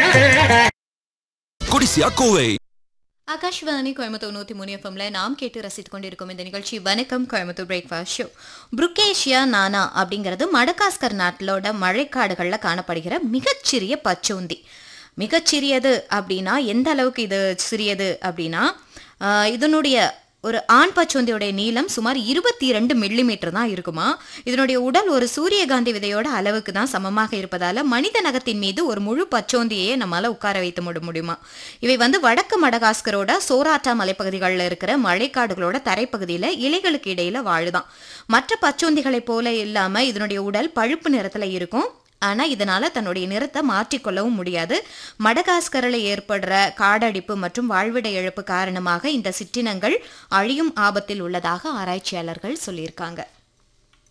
கொடிசியா கோவை ஆகாஷ்வாணி கோயம்புத்தூர் நூத்தி மூணு எஃப்எம்ல நாம் கேட்டு ரசித்துக் கொண்டிருக்கும் இந்த நிகழ்ச்சி வணக்கம் கோயம்புத்தூர் பிரேக்ஃபாஸ்ட் ஷோ புருக்கேஷியா நானா அப்படிங்கிறது மடகாஸ்கர் நாட்டிலோட மழைக்காடுகளில் காணப்படுகிற மிகச்சிறிய பச்சோந்தி மிகச்சிறியது அப்படின்னா எந்த அளவுக்கு இது சிறியது அப்படின்னா ஆஹ், இதனுடைய ஒரு ஆண் பச்சோந்தியோடைய நீளம் சுமார் இருபத்தி இரண்டு மில்லிமீட்டர் தான் இருக்குமா இதனுடைய உடல் ஒரு சூரியகாந்தி விதையோட அளவுக்கு தான் சமமாக இருப்பதால மனித நகத்தின் மீது ஒரு முழு பச்சோந்தியை நம்மளால உட்கார வைத்து முட முடியுமா இவை வந்து வடக்கு மடகாஸ்கரோட சோராட்டா மலைப்பகுதிகளில் இருக்கிற மழைக்காடுகளோட தரைப்பகுதியில் இலைகளுக்கு இடையில வாழுதான் மற்ற பச்சோந்திகளைப் போல இல்லாம இதனுடைய உடல் பழுப்பு நிறத்துல இருக்கும் ஆனா இதனால தன்னுடைய நிறத்தை மாற்றிக்கொள்ளவும் முடியாது மடகாஸ்கரில் ஏற்படுற காடடிப்பு மற்றும் வாழ்விட இழப்பு காரணமாக இந்த சிற்றினங்கள் அழியும் ஆபத்தில் உள்ளதாக ஆராய்ச்சியாளர்கள் சொல்லியிருக்காங்க